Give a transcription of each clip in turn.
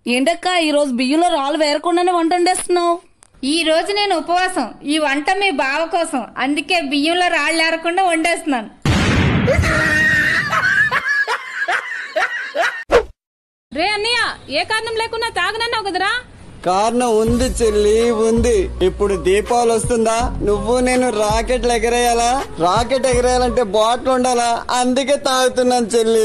ఏంటక్క ఈ రోజు బియ్యంలో రాళ్ళు వేరకుండానే వంట వండేస్తున్నావు ఈ రోజు నేను ఉపవాసం ఈ వంట మీ బావ కోసం అందుకే బియ్యంలో రాళ్ళు ఏరకుండా వండేస్తున్నాను రే అన్నయ్య ఏ కారణం లేకున్నా తాగనన్నావు కదరా కారణం ఉంది చెల్లి ఉంది ఇప్పుడు దీపావళి వస్తుందా నువ్వు నేను రాకెట్లు ఎగరేయాలా రాకెట్ ఎగరేయాలంటే బాటిల్ ఉండాలా అందుకే తాగుతున్నాను చెల్లి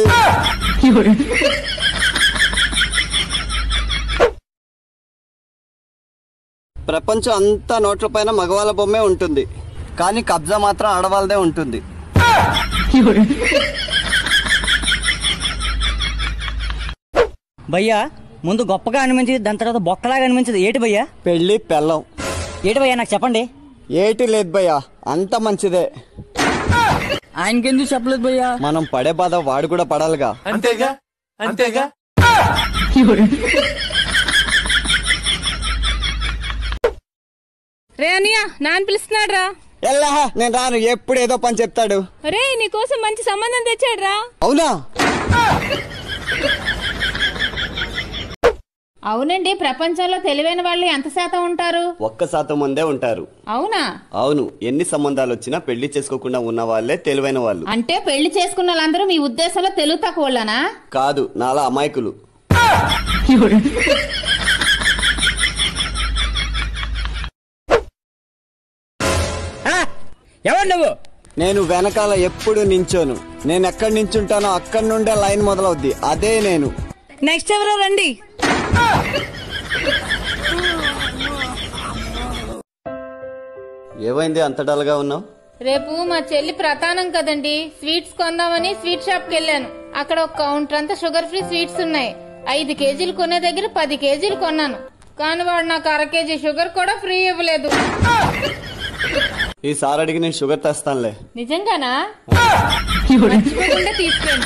ప్రపంచం అంతా నోట్ల పైన మగవాళ్ళ బొమ్మే ఉంటుంది కానీ కబ్జా మాత్రం ఆడవాళ్ళదే ఉంటుంది భయ్యా ముందు గొప్పగా అనిపించి దాని తర్వాత బొక్కలాగా అనిపించదు ఏటి భయ్యా పెళ్లి పెళ్ళం ఏటి భయ్యా నాకు చెప్పండి ఏటి లేదు భయ్యా అంత మంచిదే ఆయనకెందుకు చెప్పలేదు భయ్యా మనం పడే బాధ వాడు కూడా పడాలిగా అంతేగా అంతేగా రే అన్నయ్య నాన్న పిలుస్తున్నాడు రా ఎల్లా నేను రాను ఎప్పుడు ఏదో పని చెప్తాడు రే నీకోసం మంచి సంబంధం తెచ్చాడు రా అవునా అవునండి ప్రపంచంలో తెలివైన వాళ్ళు ఎంత శాతం ఉంటారు ఒక్క శాతం మందే ఉంటారు అవునా అవును ఎన్ని సంబంధాలు వచ్చినా పెళ్లి చేసుకోకుండా ఉన్న వాళ్ళే తెలివైన వాళ్ళు అంటే పెళ్లి చేసుకున్న వాళ్ళందరూ మీ ఉద్దేశంలో తెలుగు తక్కువనా కాదు నాలా అమాయకులు ఎవరు నువ్వు నేను వెనకాల ఎప్పుడు నించోను నేను ఎక్కడి నించుంటానో అక్కడి నుండే లైన్ మొదలవుద్ది అదే నేను నెక్స్ట్ ఎవరో రండి ఏమైంది అంత డల్గా ఉన్నావు రేపు మా చెల్లి ప్రతానం కదండి స్వీట్స్ కొందామని స్వీట్ షాప్ కి వెళ్ళాను అక్కడ ఒక కౌంటర్ అంతా షుగర్ ఫ్రీ స్వీట్స్ ఉన్నాయి ఐదు కేజీలు కొనే దగ్గర పది కేజీలు కొన్నాను కానీ వాడు నాకు అర కేజీ షుగర్ కూడా ఫ్రీ ఇవ్వలేదు ఈసారి అడిగి నేను షుగర్ తెస్తానులే నిజంగానా మర్చిపోకుండా తీసుకురండి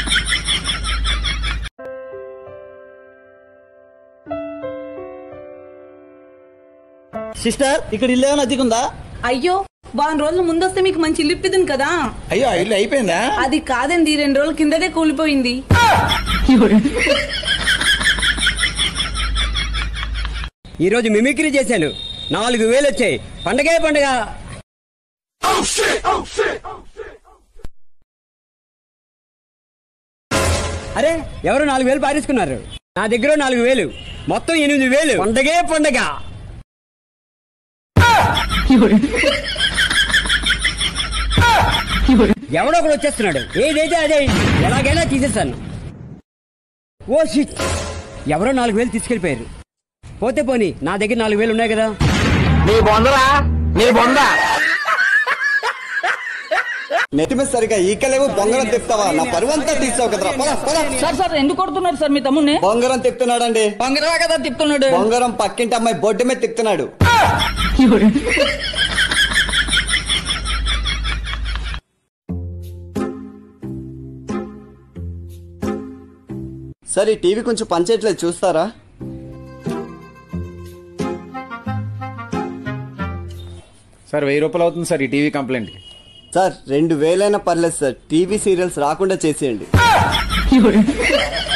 సిస్టర్ ఇక్కడ ఇల్లు ఏమైనా అద్దెకుందా అయ్యో వారం రోజుల ముందు వస్తే మీకు మంచి ఇల్లు ఇప్పిద్దును కదా అయ్యో ఆ ఇల్లు అయిపోయిందా అది కాదండి రెండు రోజుల కిందటే కూలిపోయింది ఈ రోజు మిమిక్రీ చేశాను నాలుగు వేలు వచ్చాయి పండగే పండగ అరే ఎవరు నాలుగు వేలు పారేసుకున్నారు నా దగ్గర నాలుగు వేలు మొత్తం ఎనిమిది వేలు పండగే పండగ ఎవడో ఒకడు వచ్చేస్తున్నాడు ఏదైతే అదే అయింది. ఎలాగైనా తీసేస్తాను ఓ షిట్ ఎవరో నాలుగు వేలు తీసుకెళ్లిపోయారు పోతే పోని నా దగ్గర నాలుగు వేలు ఉన్నాయి కదా నీ బొందరా నీ బొంద నెత్తి మీద సరిగా ఈకలేవు బొంగరం తిప్పుతావా నా పరువంతా తీస్తావు కదరా పద, పద. సార్ సార్ ఎందుకు కొడుతున్నారు సార్ మీ తమ్ముడిని బొంగరం తిప్పుతున్నాడండి బంగారా కదా తిప్పుతున్నాడు బొంగరం పక్కింటి అమ్మాయి బొడ్డు మీద తిప్పుతున్నాడు సరే టీవీ కొంచెం పనిచేయట్లేదు చూస్తారా సార్ వెయ్యి రూపాయలు అవుతుంది సార్ ఈ టీవీ కంప్లైంట్ సార్ రెండు వేలైనా పర్లేదు సార్ టీవీ సీరియల్స్ రాకుండా చేసేయండి